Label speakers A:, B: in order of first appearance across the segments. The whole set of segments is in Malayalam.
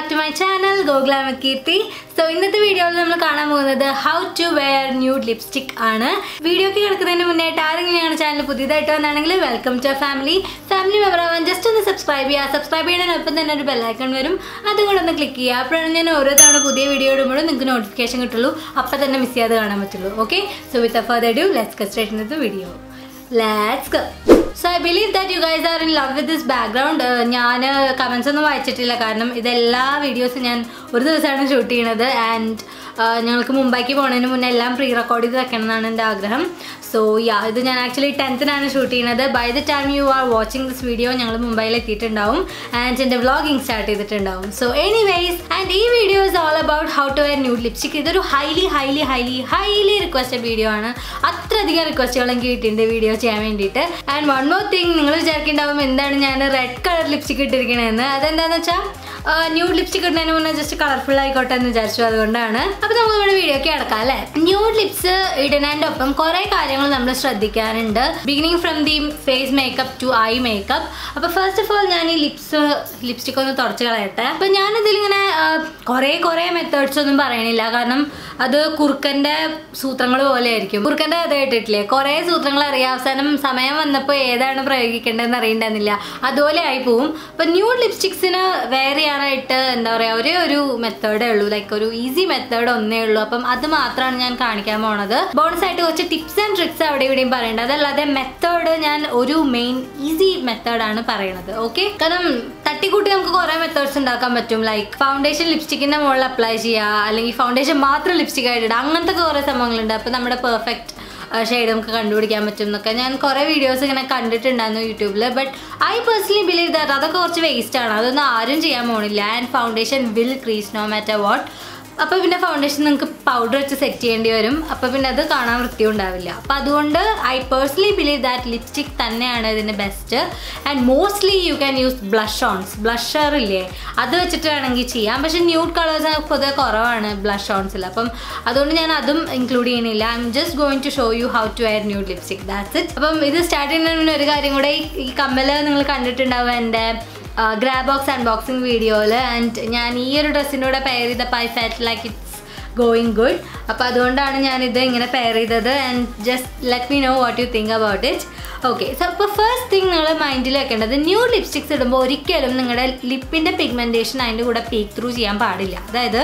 A: ബാക്ക് ടു മൈ ചാനൽ ഗോഗ്ലാമ കീർത്തി സോ ഇന്നത്തെ വീഡിയോയിൽ നമ്മൾ കാണാൻ പോകുന്നത് how to wear nude lipstick ആണ് വീഡിയോക്ക് കിടക്കുന്നതിന് മുന്നേയായിട്ട് ആരെങ്കിലും ഞങ്ങളുടെ ചാനൽ പുതിയതായിട്ട് വന്നാണെങ്കിൽ welcome to family family member ആവാൻ ജസ്റ്റ് ഒന്ന് സബ്സ്ക്രൈബ് ചെയ്യുക സബ്സ്ക്രൈബ് ചെയ്യുന്നതിനൊപ്പം തന്നെ ഒരു ബെല്ലൈക്കൺ വരും അതും കൂടെ ഒന്ന് ക്ലിക്ക് ചെയ്യുക അപ്പോഴാണ് ഞാൻ ഓരോ തവണ പുതിയ വീഡിയോ ഇടുമ്പോഴും നിങ്ങൾക്ക് നോട്ടിഫിക്കേഷൻ കിട്ടുള്ളൂ അപ്പം തന്നെ മിസ് ചെയ്യാതെ കാണാൻ പറ്റുള്ളൂ okay so with further do let's get straight in the video let's go so I believe that you guys are in love with this background ഞാൻ കമൻസ് ഒന്നും വായിച്ചിട്ടില്ല കാരണം ഇതെല്ലാ വീഡിയോസും ഞാൻ ഒരു ദിവസമാണ് ഷൂട്ട് ചെയ്യണത് ആൻഡ് ഞങ്ങൾക്ക് മുംബൈക്ക് പോകുന്നതിന് മുന്നേ എല്ലാം പ്രീ റെക്കോർഡ് ചെയ്ത് വെക്കണം എന്നാണ് എൻ്റെ ആഗ്രഹം സോ യാ ഇത് ഞാൻ ആക്ച്വലി ടെൻത്തിനാണ് ഷൂട്ട് ചെയ്യുന്നത് by the time you are watching this video ഞങ്ങൾ മുംബൈയിൽ എത്തിയിട്ടുണ്ടാവും ആൻഡ് എൻ്റെ വ്ളോഗിങ് സ്റ്റാർട്ട് ചെയ്തിട്ടുണ്ടാവും സോ എനിവേസ് ആൻഡ് ഈ video is all about how to wear nude lipstick ഇതൊരു highly highly highly highly requested video ആണ് അത്രയധികം റിക്വസ്റ്റുകൾ എനിക്ക് കിട്ടിയിട്ടുണ്ട് വീഡിയോ ചെയ്യാൻ വേണ്ടിയിട്ട് ആൻഡ് വൺ മോർ തിങ് നിങ്ങൾ വിചാരിക്കുന്നുണ്ടാവും എന്താണ് ഞാൻ റെഡ് കളർ ലിപ്സ്റ്റിക് ഇട്ടിരിക്കണതെന്ന് അതെന്താണെന്ന് വെച്ചാൽ ന്യൂഡ് ലിപ്സ്റ്റിക് ഇടുന്നതിന് മുന്നേ ജസ്റ്റ് കളർഫുൾ ആയിക്കോട്ടെ എന്ന് വിചാരിച്ചു അതുകൊണ്ടാണ് അപ്പോൾ നമുക്ക് നമ്മുടെ വീഡിയോക്ക് കിടക്കാം അല്ലേ ന്യൂഡ് ലിപ്സ് ഇടുന്നതിൻ്റെ ഒപ്പം കുറേ കാര്യങ്ങൾ നമ്മൾ ശ്രദ്ധിക്കാനുണ്ട് beginning from the face makeup to eye makeup അപ്പോൾ ഫസ്റ്റ് ഓഫ് ഓൾ ഞാൻ ഈ ലിപ്സ് ലിപ്സ്റ്റിക് ഒന്ന് തുടച്ച് കളയട്ടെ അപ്പോൾ ഞാനിതിലിങ്ങനെ കുറേ കുറേ മെത്തേഡ്സ് ഒന്നും പറയണില്ല കാരണം അത് കുറുക്കൻ്റെ സൂത്രങ്ങൾ പോലെ ആയിരിക്കും കുറുക്കൻ്റെ കഥ കേട്ടിട്ടില്ലേ കുറേ സൂത്രങ്ങൾ അറിയാം അവസാനം സമയം വന്നപ്പോൾ ഏതാണ് പ്രയോഗിക്കേണ്ടതെന്ന് അറിയണ്ടെന്നില്ല അതുപോലെ ആയി പോവും അപ്പം ന്യൂഡ് ലിപ്സ്റ്റിക്സിന് വെയർ ചെയ്യാനായിട്ട് എന്താ പറയുക ഒരേ ഒരു മെത്തേഡേ ഉള്ളൂ ലൈക്ക് ഒരു ഈസി മെത്തേഡ് ഒന്നേ ഉള്ളൂ അപ്പം അത് മാത്രമാണ് ഞാൻ കാണിക്കാൻ പോണത് ബോണസ് ആയിട്ട് കുറച്ച് ടിപ്സ് ആൻഡ് ട്രിക്സ് അവിടെ ഇവിടെയും പറയേണ്ടത് അതല്ലാതെ മെത്തേഡ് ഞാൻ ഒരു മെയിൻ ഈസി മെത്തേഡാണ് പറയണത് ഓക്കെ കാരണം തട്ടിക്കൂട്ടി നമുക്ക് കുറേ മെത്തേഡ്സ് ഉണ്ടാക്കാൻ പറ്റും ലൈക്ക് ഫൗണ്ടേഷൻ ലിപ്സ്റ്റിക്കിന്റെ മുകളിൽ അപ്ലൈ ചെയ്യുക അല്ലെങ്കിൽ ഫൗണ്ടേഷൻ മാത്രം ലിപ്സ്റ്റിക് ആയിട്ട് ഇടുക അങ്ങനത്തെ കുറേ സംഭവങ്ങളുണ്ട് അപ്പോൾ നമ്മുടെ പെർഫെക്റ്റ് ഷെയ്ഡ് നമുക്ക് കണ്ടുപിടിക്കാൻ പറ്റും എന്നൊക്കെ ഞാൻ കുറേ വീഡിയോസ് ഇങ്ങനെ കണ്ടിട്ടുണ്ടായിരുന്നു യൂട്യൂബിൽ but I personally believe that അതൊക്കെ കുറച്ച് വേസ്റ്റ് ആണ് അതൊന്നും ആരും ചെയ്യാൻ പോണില്ല and foundation will crease no matter what അപ്പോൾ പിന്നെ ഫൗണ്ടേഷൻ നിങ്ങൾക്ക് പൗഡർ വെച്ച് സെറ്റ് ചെയ്യേണ്ടി വരും അപ്പോൾ പിന്നെ അത് കാണാൻ വൃത്തി ഉണ്ടാവില്ല അപ്പോൾ അതുകൊണ്ട് I personally believe that lipstick തന്നെയാണ് ഇതിൻ്റെ best and mostly you can use blush ons blusher ഇല്ലേ അത് വെച്ചിട്ട് വേണമെങ്കിൽ ചെയ്യാം പക്ഷേ ന്യൂഡ് കളേഴ്സ് പൊതുവെ കുറവാണ് ബ്ലഷ് ഓൺസിൽ അപ്പം അതുകൊണ്ട് ഞാൻ അതും ഇൻക്ലൂഡ് ചെയ്യണില്ല I'm just going to show you how to wear nude lipstick that's it അപ്പം ഇത് സ്റ്റാർട്ട് ചെയ്യുന്നതിന് മുന്നേ ഒരു കാര്യം കൂടെ ഈ കമ്മൽ നിങ്ങൾ കണ്ടിട്ടുണ്ടാവും എൻ്റെ ഗ്രാ ബോക്സ് അൺബോക്സിങ് വീഡിയോയിൽ ആൻഡ് ഞാൻ ഈ ഒരു ഡ്രസ്സിൻ്റെ കൂടെ പെയർ ചെയ്തപ്പോൾ I felt like it's going good അപ്പോൾ അതുകൊണ്ടാണ് ഞാനിത് ഇങ്ങനെ പെയർ ചെയ്തത് and just let me know what you think about it okay so അപ്പോൾ ഫസ്റ്റ് തിങ് നിങ്ങൾ മൈൻഡിൽ വെക്കേണ്ടത് ന്യൂ ലിപ്സ്റ്റിക്സ് ഇടുമ്പോൾ ഒരിക്കലും നിങ്ങളുടെ ലിപ്പിൻ്റെ പിഗ്മെൻറ്റേഷൻ അതിൻ്റെ കൂടെ പീക്ക് ത്രൂ ചെയ്യാൻ പാടില്ല അതായത്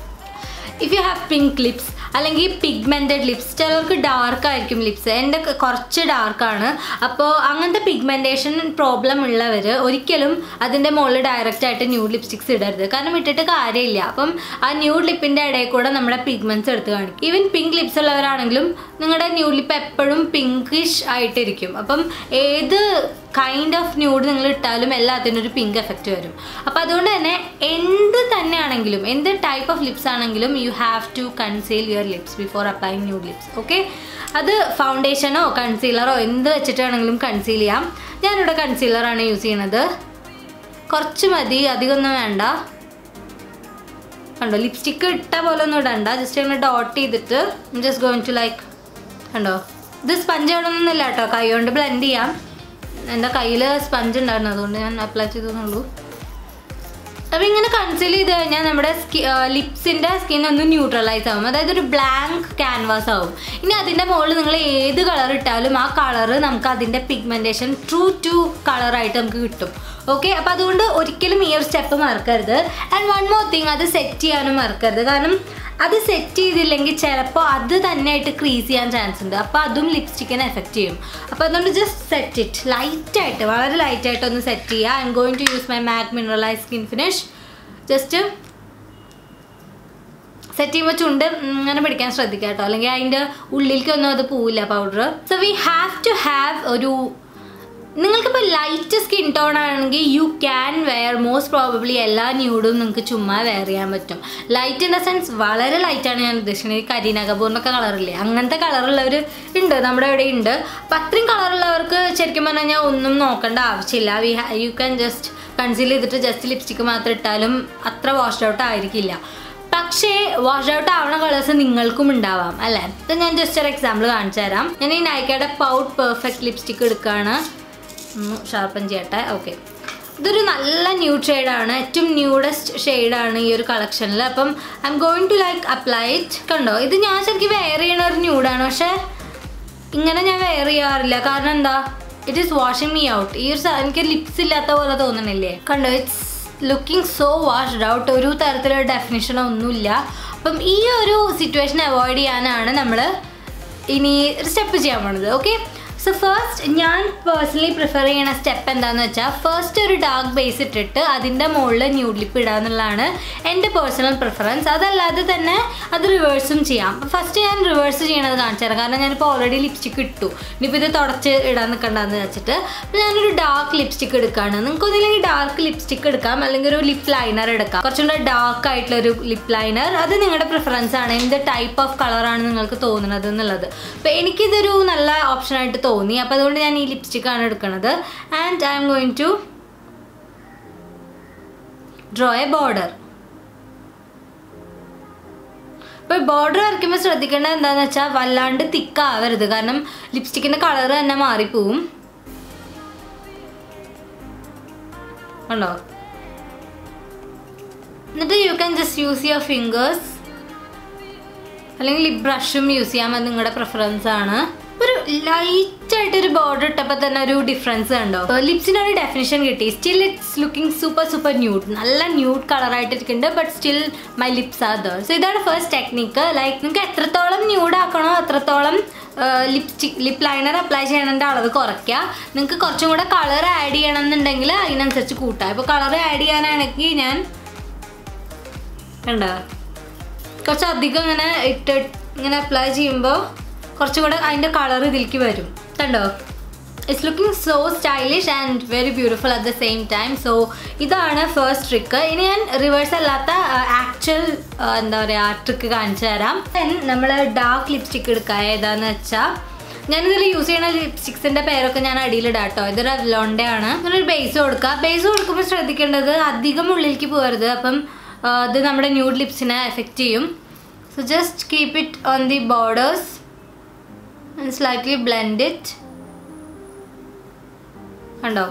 A: if you have pink lips അല്ലെങ്കിൽ പിഗ്മെൻറ്റഡ് ലിപ്സ് ചിലർക്ക് ഡാർക്ക് ആയിരിക്കും ലിപ്സ് എൻ്റെ കുറച്ച് ഡാർക്കാണ് അപ്പോൾ അങ്ങനത്തെ പിഗ്മെൻറ്റേഷൻ പ്രോബ്ലം ഉള്ളവർ ഒരിക്കലും അതിൻ്റെ മുകളിൽ ഡയറക്റ്റ് ആയിട്ട് ന്യൂഡ് ലിപ്സ്റ്റിക്സ് ഇടരുത് കാരണം ഇട്ടിട്ട് കാര്യമില്ല അപ്പം ആ ന്യൂഡ് ലിപ്പിൻ്റെ ഇടയിൽ കൂടെ നമ്മുടെ പിഗ്മെൻറ്റ്സ് എടുത്ത് കാണിക്കും ഈവൻ പിങ്ക് ലിപ്സ് ഉള്ളവരാണെങ്കിലും നിങ്ങളുടെ ന്യൂഡ് ലിപ്പ് എപ്പോഴും പിങ്കിഷ് ആയിട്ടിരിക്കും അപ്പം ഏത് കൈൻഡ് ഓഫ് ന്യൂഡ് നിങ്ങൾ ഇട്ടാലും എല്ലാത്തിനും ഒരു പിങ്ക് എഫക്റ്റ് വരും അപ്പോൾ അതുകൊണ്ട് തന്നെ എന്ത് തന്നെയാണെങ്കിലും എന്ത് ടൈപ്പ് ഓഫ് ലിപ്സ് ആണെങ്കിലും you have to conceal your lips before applying nude lips okay അത് ഫൗണ്ടേഷനോ കൺസീലറോ എന്ത് വെച്ചിട്ടാണെങ്കിലും കൺസീൽ ചെയ്യാം ഞാനിവിടെ കൺസീലറാണ് യൂസ് ചെയ്യണത് കുറച്ച് മതി അധികമൊന്നും വേണ്ട കണ്ടോ ലിപ്സ്റ്റിക്ക് ഇട്ട പോലെ ഒന്നും ഇടണ്ട ജസ്റ്റ് അങ്ങനെ ഡോട്ട് ചെയ്തിട്ട് ജസ്റ്റ് ഗോയിങ് ടു ലൈക്ക് കണ്ടോ ഇത് സ്പഞ്ച് ഇടണമെന്നില്ല കേട്ടോ കൈ കൊണ്ട് ബ്ലെൻഡ് ചെയ്യാം എൻ്റെ കയ്യിൽ സ്പഞ്ച് ഉണ്ടായിരുന്നു അതുകൊണ്ട് ഞാൻ അപ്ലൈ ചെയ്തെന്നുള്ളൂ അപ്പോൾ ഇങ്ങനെ കൺസീൽ ചെയ്ത് കഴിഞ്ഞാൽ നമ്മുടെ സ്കി ലിപ്സിൻ്റെ സ്കിൻ ഒന്ന് ന്യൂട്രലൈസ് ആവും അതായത് ഒരു ബ്ലാങ്ക് ക്യാൻവാസ് ആവും ഇനി അതിൻ്റെ മുകളിൽ നിങ്ങൾ ഏത് കളർ ഇട്ടാലും ആ കളർ നമുക്ക് അതിൻ്റെ പിഗ്മെൻറ്റേഷൻ ട്രൂ ടു കളറായിട്ട് നമുക്ക് കിട്ടും ഓക്കെ അപ്പോൾ അതുകൊണ്ട് ഒരിക്കലും ഈ ഒരു സ്റ്റെപ്പ് മറക്കരുത് ആൻഡ് വൺ മോർ തിങ് അത് സെറ്റ് ചെയ്യാനും മറക്കരുത് കാരണം അത് സെറ്റ് ചെയ്തില്ലെങ്കിൽ ചിലപ്പോൾ അത് തന്നെയായിട്ട് ക്രീസ് ചെയ്യാൻ ചാൻസ് ഉണ്ട് അപ്പോൾ അതും ലിപ്സ്റ്റിക്കിനെ എഫക്റ്റ് ചെയ്യും അപ്പോൾ അതുകൊണ്ട് ജസ്റ്റ് സെറ്റ് ഇറ്റ് ലൈറ്റായിട്ട് വളരെ ലൈറ്റായിട്ട് ഒന്ന് സെറ്റ് ചെയ്യുക I'm going to use my MAC mineralize skin finish just set ചെയ്യുമ്പോൾ ചുണ്ട് ഇങ്ങനെ പിടിക്കാൻ ശ്രദ്ധിക്കുക കേട്ടോ അല്ലെങ്കിൽ അതിൻ്റെ ഉള്ളിലേക്കൊന്നും അത് പോവില്ല powder so we have to have ഒരു നിങ്ങൾക്കിപ്പോൾ ലൈറ്റ് സ്കിൻ ടോൺ ആണെങ്കിൽ you can wear most probably എല്ലാ ന്യൂഡും നിങ്ങൾക്ക് ചുമ്മാ വെയർ ചെയ്യാൻ പറ്റും ലൈറ്റ് ഇൻ ദ സെൻസ് വളരെ ലൈറ്റാണ് ഞാൻ ഉദ്ദേശിക്കുന്നത് ഈ കരീന കപൂറിനൊക്കെ കളറില്ലേ അങ്ങനത്തെ കളറുള്ളവർ ഉണ്ട് നമ്മുടെ ഇവിടെ ഉണ്ട് അപ്പം അത്രയും കളറുള്ളവർക്ക് ശരിക്കും പറഞ്ഞു കഴിഞ്ഞാൽ ഒന്നും നോക്കേണ്ട ആവശ്യമില്ല we you can just conceal ചെയ്തിട്ട് ജസ്റ്റ് ലിപ്സ്റ്റിക്ക് മാത്രം ഇട്ടാലും അത്ര വാഷ് ഔട്ട് ആയിരിക്കില്ല പക്ഷേ വാഷ് ഔട്ട് ആവണ കളേഴ്സ് നിങ്ങൾക്കും ഉണ്ടാവാം അല്ലേ ഇത് ഞാൻ ജസ്റ്റ് ഒരു എക്സാമ്പിൾ കാണിച്ചു തരാം ഞാൻ ഈ നൈക്കയുടെ പൗഡ് പെർഫെക്റ്റ് ലിപ്സ്റ്റിക് എടുക്കുകയാണ് ഒന്ന് ഷാർപ്പൻ ചെയ്യട്ടെ ഓക്കെ ഇതൊരു നല്ല ന്യൂഡ് ഷെയ്ഡാണ് ഏറ്റവും ന്യൂഡസ്റ്റ് ഷെയ്ഡാണ് ഈ ഒരു കളക്ഷനിൽ അപ്പം I'm going to like apply it കണ്ടോ ഇത് ഞാൻ ശരിക്കും വെയർ ചെയ്യണ ഒരു ന്യൂഡാണ് പക്ഷേ ഇങ്ങനെ ഞാൻ വെയർ ചെയ്യാറില്ല കാരണം എന്താ it is washing me out ഈ ഒരു സ- എനിക്ക് ലിപ്സ് ഇല്ലാത്ത പോലെ തോന്നണില്ലേ കണ്ടോ it's looking so washed out ഒരു തരത്തിലുള്ള ഡെഫിനിഷനോ ഒന്നുമില്ല അപ്പം ഈ ഒരു സിറ്റുവേഷൻ അവോയ്ഡ് ചെയ്യാനാണ് നമ്മൾ ഇനി സ്റ്റെപ്പ് ചെയ്യാൻ പോണത് ഓക്കെ സോ ഫസ്റ്റ് ഞാൻ പേഴ്സണലി പ്രിഫർ ചെയ്യണ സ്റ്റെപ്പ് എന്താന്ന് വെച്ചാൽ ഫസ്റ്റ് ഒരു ഡാർക്ക് ബേസ് ഇട്ടിട്ട് അതിൻ്റെ മുകളിൽ ന്യൂഡ് ലിപ്പ് ഇടുക എന്നുള്ളതാണ് എൻ്റെ പേഴ്സണൽ പ്രിഫറൻസ് അതല്ലാതെ തന്നെ അത് റിവേഴ്സും ചെയ്യാം അപ്പം ഫസ്റ്റ് ഞാൻ റിവേഴ്സ് ചെയ്യണത് കാണിച്ചു തരാം കാരണം ഞാനിപ്പോൾ ഓൾറെഡി ലിപ്സ്റ്റിക് ഇട്ടു ഇനിയിപ്പോൾ ഇത് തുടച്ച് ഇടാൻ നിൽക്കണ്ടെന്ന് വെച്ചിട്ട് അപ്പോൾ ഞാനൊരു ഡാർക്ക് ലിപ്സ്റ്റിക് എടുക്കുകയാണ് നിങ്ങൾക്ക് ഒന്നില്ലെങ്കിൽ ഡാർക്ക് ലിപ്സ്റ്റിക് എടുക്കാം അല്ലെങ്കിൽ ഒരു ലിപ്പ് ലൈനർ എടുക്കാം കുറച്ചും കൂടെ ഡാർക്ക് ആയിട്ടുള്ള ഒരു ലിപ്പ് ലൈനർ അത് നിങ്ങളുടെ പ്രിഫറൻസ് ആണ് എന്ത് ടൈപ്പ് ഓഫ് കളറാണ് നിങ്ങൾക്ക് തോന്നുന്നത് എന്നുള്ളത് അപ്പോൾ എനിക്കിതൊരു നല്ല ഓപ്ഷനായിട്ട് തോന്നി അപ്പോൾ അതുകൊണ്ട് ഞാൻ ഈ ലിപ്സ്റ്റിക് ആണ് എടുക്കുന്നത് and I'm going to draw a border ഇപ്പോൾ ബോർഡർ വരയ്ക്കുമ്പോൾ ശ്രദ്ധിക്കേണ്ടത് എന്താണെന്ന് വെച്ചാൽ വല്ലാണ്ട് തിക്കാവരുത് കാരണം ലിപ്സ്റ്റിക്കിൻ്റെ കളർ തന്നെ മാറിപ്പോവും കണ്ടോ എന്നിട്ട് you can just use your fingers അല്ലെങ്കിൽ ലിപ് ബ്രഷും യൂസ് ചെയ്യാൻ അത് നിങ്ങളുടെ പ്രിഫറൻസ് ആണ് ഒരു ലൈറ്റ് ആയിട്ട് ഒരു ബോർഡർ ഇട്ടപ്പോൾ തന്നെ ഒരു ഡിഫറൻസ് കണ്ടോ ലിപ്സിന് ഒരു ഡെഫിനിഷൻ കിട്ടി still it's looking super super nude നല്ല ന്യൂഡ് കളറായിട്ട് ഇരിക്കുന്നുണ്ട് but still my lips are there so ഇതാണ് ഫസ്റ്റ് ടെക്നിക്ക് ലൈക്ക് നിങ്ങൾക്ക് എത്രത്തോളം ന്യൂഡ് ആക്കണോ അത്രത്തോളം ലിപ്സ്റ്റിക് ലിപ്പ് ലൈനർ അപ്ലൈ ചെയ്യണതിൻ്റെ അളവ് കുറയ്ക്കുക നിങ്ങൾക്ക് കുറച്ചും കൂടെ കളർ ആഡ് ചെയ്യണം എന്നുണ്ടെങ്കിൽ അതിനനുസരിച്ച് കൂട്ടാം ഇപ്പോൾ കളർ ആഡ് ചെയ്യാനാണെങ്കിൽ ഞാൻ കണ്ടോ കുറച്ച് അധികം ഇങ്ങനെ ഇട്ട് ഇങ്ങനെ അപ്ലൈ ചെയ്യുമ്പോൾ കുറച്ചും കൂടെ അതിൻ്റെ കളർ ഇതിലേക്ക് വരും കണ്ടോ it's looking so stylish and very beautiful at the same time so ഇതാണ് ഫസ്റ്റ് ട്രിക്ക് ഇനി ഞാൻ റിവേഴ്സ് അല്ലാത്ത ആക്ച്വൽ എന്താ പറയുക ട്രിക്ക് കാണിച്ചു തരാം ദെൻ നമ്മൾ ഡാർക്ക് ലിപ്സ്റ്റിക്ക് എടുക്കുക ഏതാന്ന് വെച്ചാൽ ഞാനിതിൽ യൂസ് ചെയ്യുന്ന ലിപ്സ്റ്റിക്സിന്റെ പേരൊക്കെ ഞാൻ അടിയിലിടാം കേട്ടോ ഇത് റെവ്ലോണിന്റെ ആണ് ഒരു ബേസ് കൊടുക്കുക ബേസ് കൊടുക്കുമ്പോൾ ശ്രദ്ധിക്കേണ്ടത് അധികം ഉള്ളിലേക്ക് പോകരുത് അപ്പം ആ, ഇത് നമ്മുടെ ന്യൂഡ് ലിപ്സിനെ എഫക്റ്റ് ചെയ്യും so just keep it on the borders and slightly blend it കണ്ടോ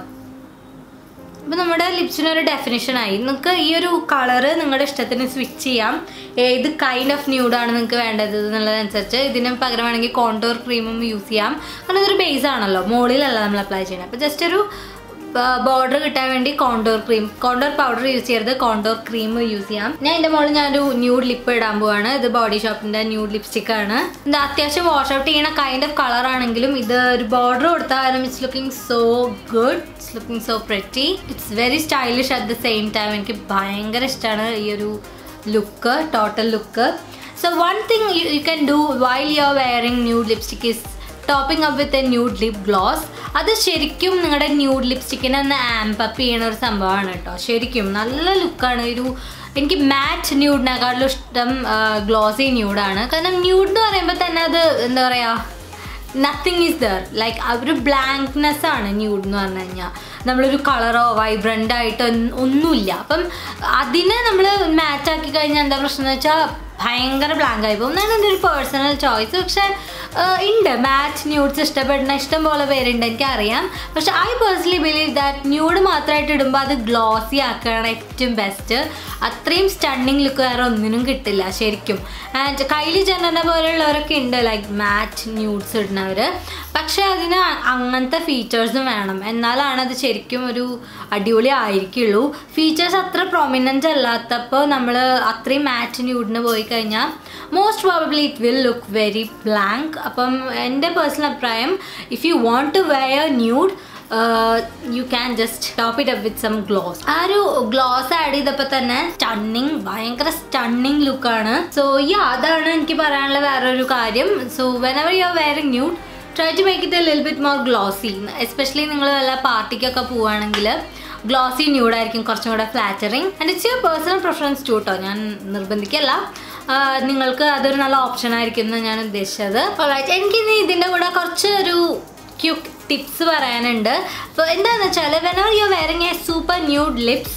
A: അപ്പോൾ നമ്മുടെ ലിപ്സിന് ഒരു ഡെഫിനിഷൻ ആയി നിങ്ങൾക്ക് ഈ ഒരു കളറ് നിങ്ങളുടെ ഇഷ്ടത്തിന് സ്വിച്ച് ചെയ്യാം ഏത് കൈൻഡ് ഓഫ് ന്യൂഡാണ് നിങ്ങൾക്ക് വേണ്ടത് എന്നുള്ളതനുസരിച്ച് ഇതിന് പകരം വേണമെങ്കിൽ കോണ്ടോർ ക്രീമും യൂസ് ചെയ്യാം കാരണം ഇതൊരു ബേസ് ആണല്ലോ മുകളിലല്ല നമ്മൾ അപ്ലൈ ചെയ്യണം അപ്പോൾ ജസ്റ്റ് ഒരു ബോർഡർ കിട്ടാൻ വേണ്ടി contour cream contour powder use ചെയ്യരുത് കോണ്ടോർ ക്രീം യൂസ് ചെയ്യാം ഞാൻ എൻ്റെ മുകളിൽ ഞാനൊരു ന്യൂഡ് ലിപ്പ് ഇടാൻ പോവാണ് ഇത് ബോഡി ഷോപ്പിന്റെ ന്യൂഡ് ലിപ്സ്റ്റിക് ആണ് ഇത് അത്യാവശ്യം വാഷ് ഔട്ട് ചെയ്യണ കൈൻഡ് ഓഫ് കളർ ആണെങ്കിലും ഇത് ഒരു ബോർഡർ കൊടുത്താൽ കാരണം it's looking so good it's looking so pretty it's very stylish at the same time എനിക്ക് ഭയങ്കര ഇഷ്ടമാണ് ഈ ഒരു look total look so one thing you can do while you are wearing nude lipstick is topping up with a nude lip gloss അത് ശരിക്കും നിങ്ങളുടെ ന്യൂഡ് ലിപ്സ്റ്റിക്കിനെ ഒന്ന് ആംപ് അപ്പ് ചെയ്യണ ഒരു സംഭവമാണ് കേട്ടോ ശരിക്കും നല്ല ലുക്കാണ് ഒരു എനിക്ക് മാറ്റ് ന്യൂഡിനെക്കാട്ടിലും ഇഷ്ടം ഗ്ലോസി ന്യൂഡാണ് കാരണം ന്യൂഡ് എന്ന് പറയുമ്പോൾ തന്നെ അത് എന്താ പറയുക നത്തിങ് ഈസ് ദർ ലൈക്ക് ഒരു ബ്ലാങ്ക്നെസ് ആണ് ന്യൂഡ് എന്ന് പറഞ്ഞു കഴിഞ്ഞാൽ നമ്മളൊരു കളറോ വൈബ്രൻ്റ് ആയിട്ടോ ഒന്നും- ഒന്നുമില്ല അപ്പം അതിനെ നമ്മൾ മാച്ച് ആക്കി കഴിഞ്ഞാൽ എന്താ പ്രശ്നം എന്ന് വെച്ചാൽ ഭയങ്കര ബ്ലാങ്ക് ആയി പോകും എന്നാണ് എൻ്റെ ഒരു പേഴ്സണൽ ചോയ്സ് പക്ഷേ ആ, ഉണ്ട് മാച്ച് ന്യൂഡ്സ് ഇഷ്ടപ്പെടുന്ന ഇഷ്ടം പോലെ പേരുണ്ട് എനിക്കറിയാം പക്ഷെ I personally believe that nude മാത്രമായിട്ട് ഇടുമ്പോൾ അത് ഗ്ലോസി ആക്കുകയാണ് ഏറ്റവും ബെസ്റ്റ് അത്രയും സ്റ്റണ്ണിങ് ലുക്ക് വേറെ ഒന്നിനും കിട്ടില്ല ശരിക്കും ആൻഡ് കൈലി ജനറിനെ പോലെയുള്ളവരൊക്കെ ഉണ്ട് ലൈക്ക് മാറ്റ് ന്യൂഡ്സ് ഇടുന്നവർ പക്ഷേ അതിന് അ- അങ്ങനത്തെ ഫീച്ചേഴ്സും വേണം എന്നാലാണ് അത് ശരിക്കും ഒരു അടിപൊളി ആയിരിക്കുള്ളൂ ഫീച്ചേഴ്സ് അത്ര പ്രൊമിനൻ്റ് അല്ലാത്തപ്പോൾ നമ്മൾ അത്രയും മാറ്റ് ന്യൂഡിന് പോയി കഴിഞ്ഞാൽ most probably it will look very blank അപ്പം എൻ്റെ പേഴ്സണൽ അഭിപ്രായം if you want to wear nude you can just top it up with some gloss ആ ഒരു ഗ്ലോസ് ആഡ് ചെയ്തപ്പോൾ തന്നെ സ്റ്റണ്ണിങ് ഭയങ്കര സ്റ്റണ്ണിങ് ലുക്കാണ് സോ ഈ അതാണ് എനിക്ക് പറയാനുള്ള വേറൊരു കാര്യം so whenever you are wearing nude try to make it a lil bit more glossy especially നിങ്ങൾ വല്ല പാർട്ടിക്കൊക്കെ പോവുകയാണെങ്കിൽ ഗ്ലോസി ന്യൂഡായിരിക്കും കുറച്ചും കൂടെ flattering and it's your personal preference too കേട്ടോ ഞാൻ നിർബന്ധിക്കല്ല ആ, നിങ്ങൾക്ക് അതൊരു നല്ല ഓപ്ഷൻ ആയിരിക്കും എന്ന് ഞാൻ ഉദ്ദേശിച്ചത് Alright, എനിക്ക് ഇനി ഇതിൻ്റെ കൂടെ കുറച്ച് ഒരു ക്യൂക്ക് ടിപ്സ് പറയാനുണ്ട് അപ്പോൾ എന്താണെന്ന് വെച്ചാൽ whenever you wearing a super nude lips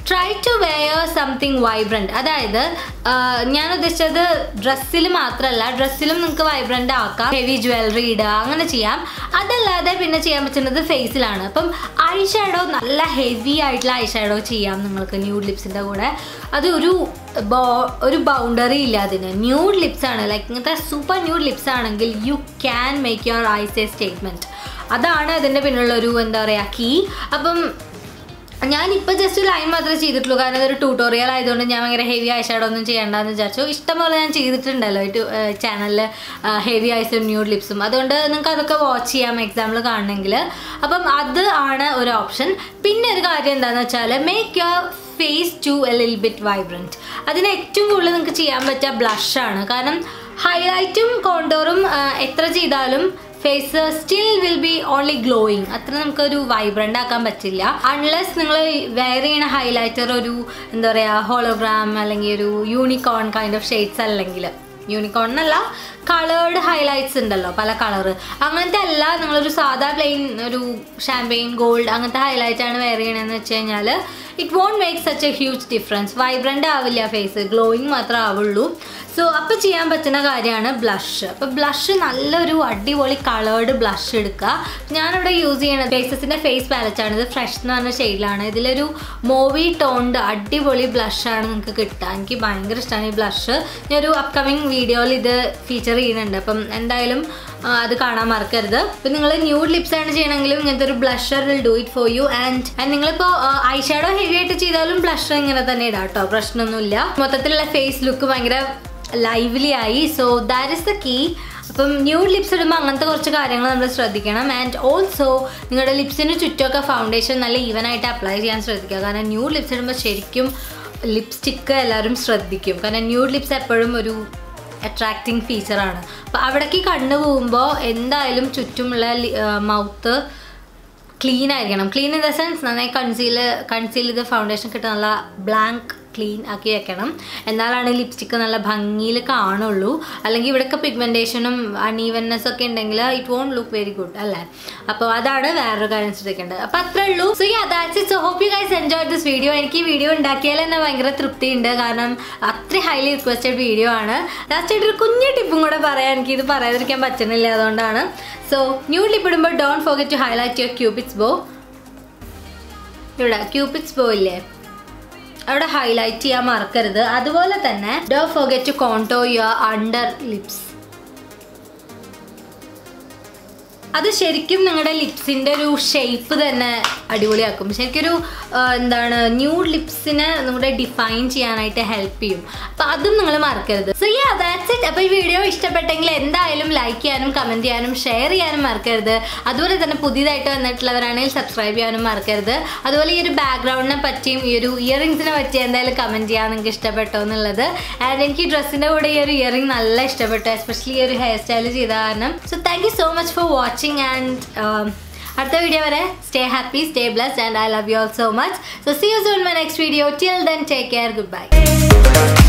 A: try to wear something vibrant അതായത് ആ, ഞാൻ ഉദ്ദേശിച്ചത് ഡ്രസ്സിൽ മാത്രമല്ല ഡ്രസ്സിലും നിങ്ങൾക്ക് വൈബ്രൻ്റ് ആക്കാം ഹെവി ജ്വല്ലറി ഇടുക അങ്ങനെ ചെയ്യാം അതല്ലാതെ പിന്നെ ചെയ്യാൻ പറ്റുന്നത് ഫേസിലാണ് അപ്പം ഐ ഷാഡോ നല്ല ഹെവി ആയിട്ടുള്ള ഐ ഷാഡോ ചെയ്യാം നിങ്ങൾക്ക് ന്യൂഡ് ലിപ്സിൻ്റെ കൂടെ അത് ഒരു ബോ ഒരു ബൗണ്ടറി ഇല്ല അതിന് ന്യൂഡ് ലിപ്സ് ആണ് ലൈക്ക് ഇങ്ങനത്തെ സൂപ്പർ ന്യൂഡ് ലിപ്സ് ആണെങ്കിൽ you can make your eyes a statement അതാണ് അതിൻ്റെ പിന്നിലുള്ള ഒരു എന്താ പറയുക കീ അപ്പം ഞാനിപ്പോൾ ജസ്റ്റ് ലൈൻ മാത്രമേ ചെയ്തിട്ടുള്ളൂ കാരണം ഇതൊരു ട്യൂട്ടോറിയൽ ആയതുകൊണ്ട് ഞാൻ ഭയങ്കര ഹെവി ഐഷാഡോ ഒന്നും ചെയ്യേണ്ടെന്ന് വിചാരിച്ചു ഇഷ്ടംപോലെ ഞാൻ ചെയ്തിട്ടുണ്ടല്ലോ ഒരു ചാനലിൽ ഹെവി ഐസും ന്യൂഡ് ലിപ്സും അതുകൊണ്ട് നിങ്ങൾക്ക് അതൊക്കെ വാച്ച് ചെയ്യാം എക്സാമ്പിൾ കാണണമെങ്കിൽ അപ്പം അത് ആണ് ഒരു ഓപ്ഷൻ പിന്നെ ഒരു കാര്യം എന്താണെന്ന് വെച്ചാൽ make your face to a lil bit vibrant അതിന് ഏറ്റവും കൂടുതൽ നിങ്ങൾക്ക് ചെയ്യാൻ പറ്റുക ബ്ലഷാണ് കാരണം ഹൈലൈറ്റും കോണ്ടോറും എത്ര ചെയ്താലും face still will be only glowing അത്ര നമുക്കൊരു വൈബ്രൻ്റ് ആക്കാൻ പറ്റില്ല അൺലെസ് നിങ്ങൾ വെയർ ചെയ്യണ ഹൈലൈറ്റർ ഒരു എന്താ പറയുക ഹോളോഗ്രാം അല്ലെങ്കിൽ ഒരു യൂണിക്കോൺ കൈൻഡ് ഓഫ് ഷെയ്ഡ്സ് അല്ലെങ്കിൽ യൂണിക്കോൺ എന്നല്ല കളേർഡ് ഹൈലൈറ്റ്സ് ഉണ്ടല്ലോ പല കളറ് അങ്ങനത്തെ അല്ല നിങ്ങളൊരു സാധാ പ്ലെയിൻ ഒരു ഷാമ്പെയിൻ ഗോൾഡ് അങ്ങനത്തെ ഹൈലൈറ്റ് ആണ് വെയർ ചെയ്യണമെന്ന് വെച്ച് കഴിഞ്ഞാൽ it won't make such a huge difference vibrant ആവില്ല ഫേസ് ഗ്ലോയിങ് മാത്രമേ ആവുള്ളൂ സോ അപ്പോൾ ചെയ്യാൻ പറ്റുന്ന കാര്യമാണ് ബ്ലഷ് അപ്പോൾ ബ്ലഷ് നല്ലൊരു അടിപൊളി കളേർഡ് ബ്ലഷ് എടുക്കുക ഞാനിവിടെ യൂസ് ചെയ്യണത് ഫേസസിൻ്റെ ഫേസ് പാലറ്റാണ് ഇത് ഫ്രഷ് എന്ന് പറഞ്ഞ ഷെയ്ഡിലാണ് ഇതിലൊരു മോവി ടോണ്ട് അടിപൊളി ബ്ലഷാണ് നിങ്ങൾക്ക് കിട്ടുക എനിക്ക് ഭയങ്കര ഇഷ്ടമാണ് ഈ ബ്ലഷ് ഞാനൊരു അപ്കമിങ് വീഡിയോയിൽ ഇത് ഫീച്ചർ ചെയ്യുന്നുണ്ട് അപ്പം എന്തായാലും ആ, അത് കാണാൻ മറക്കരുത് ഇപ്പം നിങ്ങൾ ന്യൂഡ് ലിപ്സ് ആണ് ചെയ്യണമെങ്കിലും ഇങ്ങനത്തെ ഒരു blusher will do it for you and and നിങ്ങളിപ്പോൾ ഐ ഷാഡോ ഹെവി ആയിട്ട് ചെയ്താലും ബ്ലഷർ ഇങ്ങനെ തന്നെ ഇടാം കേട്ടോ പ്രശ്നമൊന്നുമില്ല മൊത്തത്തിലുള്ള ഫേസ് ലുക്ക് ഭയങ്കര ലൈവ്ലി ആയി so that is the key അപ്പം ന്യൂഡ് ലിപ്സ് ഇടുമ്പോൾ അങ്ങനത്തെ കുറച്ച് കാര്യങ്ങൾ നമ്മൾ ശ്രദ്ധിക്കണം ആൻഡ് ഓൾസോ നിങ്ങളുടെ ലിപ്സിന് ചുറ്റുമൊക്കെ ഫൗണ്ടേഷൻ നല്ല ഈവൻ ആയിട്ട് അപ്ലൈ ചെയ്യാൻ ശ്രദ്ധിക്കുക കാരണം ന്യൂഡ് ലിപ്സ് ഇടുമ്പോൾ ശരിക്കും ലിപ്സ്റ്റിക്ക് എല്ലാവരും ശ്രദ്ധിക്കും കാരണം ന്യൂഡ് ലിപ്സ് എപ്പോഴും ഒരു അട്രാക്റ്റിംഗ് ഫീച്ചറാണ് അപ്പോൾ അവിടേക്ക് കണ്ണു പോകുമ്പോൾ എന്തായാലും ചുറ്റുമുള്ള മൗത്ത് ക്ലീൻ ആയിരിക്കണം ക്ലീൻ ഇൻ ദ സെൻസ് നന്നായി കൺസീൽ കൺസീൽ ചെയ്ത് ഫൗണ്ടേഷൻ കിട്ടുന്ന നല്ല ബ്ലാങ്ക് ക്ലീൻ ആക്കി വെക്കണം എന്നാലാണ് ലിപ്സ്റ്റിക്ക് നല്ല ഭംഗിയിൽ കാണുള്ളൂ അല്ലെങ്കിൽ ഇവിടെയൊക്കെ പിഗ്മെൻറ്റേഷനും അൺഈവൻനെസ് ഒക്കെ ഉണ്ടെങ്കിൽ it won't look very good അല്ലേ അപ്പോൾ അതാണ് വേറൊരു കാര്യം ശ്രദ്ധിക്കേണ്ടത് അപ്പോൾ അത്രേ ഉള്ളൂ so ya that's it so hope you guys enjoy this video എനിക്ക് ഈ വീഡിയോ ഉണ്ടാക്കിയാൽ തന്നെ ഭയങ്കര തൃപ്തിയുണ്ട് കാരണം അത്രയും ഹൈലി റിക്വസ്റ്റഡ് വീഡിയോ ആണ് ലാസ്റ്റ് ആയിട്ട് ഒരു കുഞ്ഞു ടിപ്പും കൂടെ പറയാൻ എനിക്ക് ഇത് പറയാതിരിക്കാൻ പറ്റുന്നില്ല അതുകൊണ്ടാണ് സോ ന്യൂ ലിപ്പ് ഇടുമ്പോൾ don't forget to highlight your cupid's bow ഇവിടെ ക്യൂപിറ്റ്സ് ബോ ഇല്ലേ അവിടെ ഹൈലൈറ്റ് ചെയ്യാൻ മറക്കരുത് അതുപോലെ തന്നെ ഡോ forget to contour your under lips അത് ശരിക്കും നിങ്ങളുടെ ലിപ്സിൻ്റെ ഒരു ഷേപ്പ് തന്നെ അടിപൊളിയാക്കും ശരിക്കൊരു ആ, എന്താണ് ന്യൂഡ് ലിപ്സിനെ നമ്മുടെ ഡിഫൈൻ ചെയ്യാനായിട്ട് ഹെൽപ്പ് ചെയ്യും അപ്പം അതും നിങ്ങൾ മറക്കരുത് സോ യാ ദാറ്റ്സ് ഇറ്റ് അപ്പോൾ ഈ വീഡിയോ ഇഷ്ടപ്പെട്ടെങ്കിൽ എന്തായാലും ലൈക്ക് ചെയ്യാനും കമൻറ്റ് ചെയ്യാനും ഷെയർ ചെയ്യാനും മറക്കരുത് അതുപോലെ തന്നെ പുതിയതായിട്ട് വന്നിട്ടുള്ളവരാണെങ്കിൽ സബ്സ്ക്രൈബ് ചെയ്യാനും മറക്കരുത് അതുപോലെ ഈ ഒരു ബാക്ക്ഗ്രൗണ്ടിനെ പറ്റിയും ഈ ഒരു ഇയറിങ്സിനെ പറ്റി എന്തായാലും കമൻറ്റ് ചെയ്യാൻ നിങ്ങൾക്ക് ഇഷ്ടപ്പെട്ടോ എന്നുള്ളത് ആൻഡ് എനിക്ക് ഡ്രസ്സിൻ്റെ കൂടെ ഈ ഒരു ഇയറിംഗ് നല്ല ഇഷ്ടപ്പെട്ടു എസ്പെഷ്യലി ഈ ഒരു ഹെയർ സ്റ്റൈൽ ചെയ്ത കാരണം so thank you so much for watching and അടുത്ത വീഡിയോ വരെ stay happy stay blessed and I love you all so much so see you soon my next video till then take care good bye